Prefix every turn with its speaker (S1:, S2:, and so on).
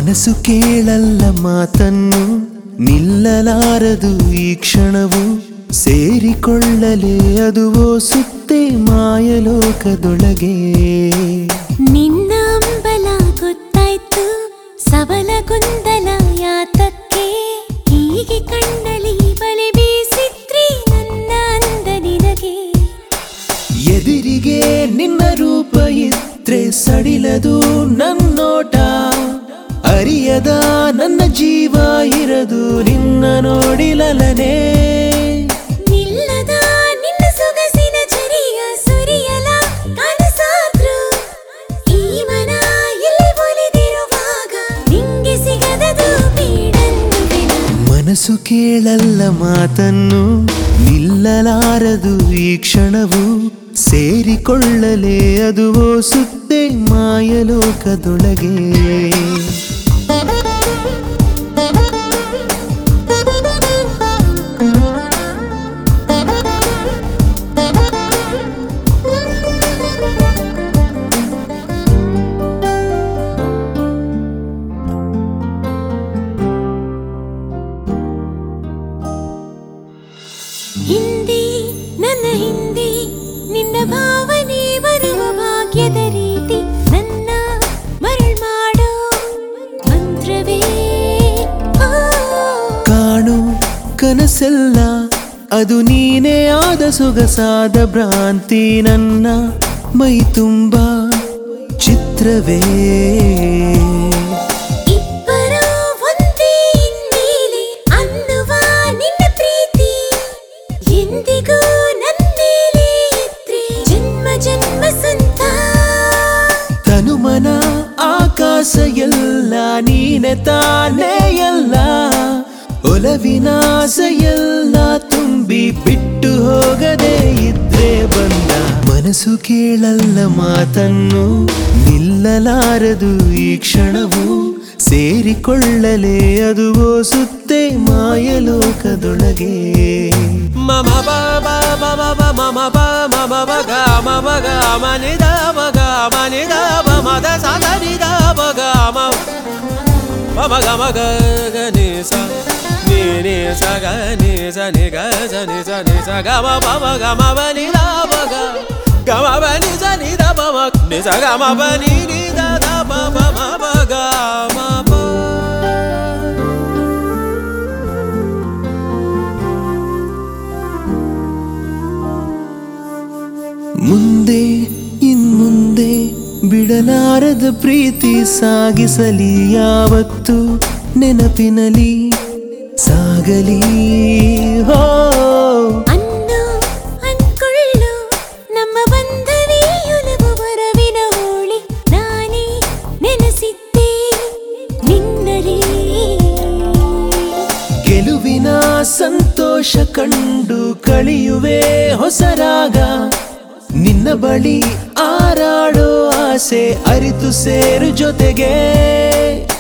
S1: ಮನಸ್ಸು ಕೇಳಲ್ಲ ಮಾತನ್ನು ನಿಲ್ಲಲಾರದು ಈ ಕ್ಷಣವು ಸೇರಿಕೊಳ್ಳಲೇ ಅದುವೋ ಸುತ್ತೆ ಮಾಯಲೋಕದೊಳಗೆ
S2: ನಿನ್ನ ಅಂಬಲ ಗೊತ್ತಾಯ್ತು ಸಬಲ ಗೊಂದಲ ಯಾತಕ್ಕೆ ಹೀಗೆ ಕಣ್ಣಲ್ಲಿ ಬಲೆ ಬೀಸಿದ್ರಿ ನನ್ನ ಅಂದ ನಿನಗೆ
S1: ಎದುರಿಗೆ ನಿನ್ನ ರೂಪ ಇದ್ರೆ ಸಡಿಲದು ನನ್ನೋಟ ಅರಿಯದ ನನ್ನ ಜೀವ ಇರದು ನಿನ್ನ ನೋಡಿಲಲನೆ
S2: ನಿಲ್ಲದ ನಿನ್ನ ಸೊಗಸಿನ ಚರಿಯ ಸುರಿಯಲ ಕನಸಾದ್ರು ಈ ಮನ ಎಲ್ಲಿ ಒಲಿದಿರುವಾಗ ನಿಂಗೆ ಸಿಗದದು ಬೇಡನ್ನುವೆನ
S1: ಮನಸ್ಸು ಕೇಳಲ್ಲ ಮಾತನ್ನು ನಿಲ್ಲಲಾರದು ಈ ಕ್ಷಣವು ಸೇರಿಕೊಳ್ಳಲೇ ಅದುವೋ ಸುತ್ತೆ ಮಾಯಲೋಕದೊಳಗೆ
S2: ಹಿಂದೆ ನನ್ನ ಹಿಂದೆ ನಿನ್ನ ಭಾವನೆ ಬರುವ ಭಾಗ್ಯದ ರೀತಿ ನನ್ನ ಮರಳ್ ಮಾಡೋ ಮಂತ್ರವೇ ಆ.
S1: ಕಾಣು ಕನಸೆಲ್ಲ ಅದು ನೀನೇ ಆದ ಸೊಗಸಾದ ಭ್ರಾಂತಿ ನನ್ನ ಮೈ ತುಂಬ ಚಿತ್ರವೇ
S2: ಇಬ್ಬರು ಒಂದೇ ಇನ್ನೇಲೆ ಅನ್ನುವ ನಿನ್ನ ಪ್ರೀತಿ ಎಂದಿಗೂ ನನ್ನೇಲೆ ಇದ್ರೆ ಜನ್ಮ ಜನ್ಮ ಸಂತ
S1: ತನುಮನ ಆಕಾಶ ಎಲ್ಲ ನೀನೆ ತಾನೇ ಎಲ್ಲ ಒಲವಿನಾಸ ಎಲ್ಲ ತುಂಬಿ ಬಿಟ್ಟು ಹೋಗದೆ ಇದ್ರೆ ಬಂದ ಮನಸ್ಸು ಕೇಳಲ್ಲ ಮಾತನ್ನು ನಿಲ್ಲಲಾರದು ಈ ಕ್ಷಣವು ಸೇರಿಕೊಳ್ಳಲೇ ಅದುವೋ ಸುತ್ತೆ ಮಾಯಲೋಕದೊಳಗೆ
S3: ಮಮ ಬ ಬ ಬ ಬ ಬ ಮಮ ಬ ಮಮ ಬ ಗ ಮ ಬ ಗ ಮ ನಿ ದ ಬ ಗ ಮ ನಿ ದ ಬ ಮ ದ ಸ ದ ನಿ ದ ಬ ಗ ಮ ಮ ಮ ಗ ಮ ಗ ಗ ನಿ ಸ ನಿ ನಿ ಸ ಗ ನಿ ಸ ನಿ ಗ ಸ ನಿ ಸ ನಿ ಸ ಗ ಮ ಪ ಮ ಗ ಮ ಬ ನಿ ದ ಬ ಗ ಗ ಮ ಬ ನಿ ಸ ನಿ ದ ಬ ಮ ನಿ ಸ ಗ ಮ ಬ ನಿ ನಿ ದ ದ ಬ ಬ ಮ ಬ ಗ ಮ ಬ
S1: ಮುಂದೆ ಇನ್ಮುಂದೆ ಬಿಡಲಾರದ ಪ್ರೀತಿ ಸಾಗಿಸಲಿ ಯಾವತ್ತು ನೆನಪಿನಲಿ ಸಾಗಲಿ ಹೋ
S2: ಅನ್ನು ಅನ್ಕೊಳ್ಳು ನಮ್ಮ ಬಂಧವೇ ಒಲವು ಬರವಿನ ಹೋಳಿ ನಾನೇ ನೆನೆಸಿದ್ದೆ ನಿನ್ನಲೇ
S1: ಗೆಲುವಿನ ಸಂತೋಷ ಕಂಡು ಕಳಿಯುವೆ ಹೊಸರಾಗ ನಿನ್ನ ಬಳಿ ಆರಾಡೋ ಆಸೆ ಅರಿತು ಸೇರು ಜೊತೆಗೆ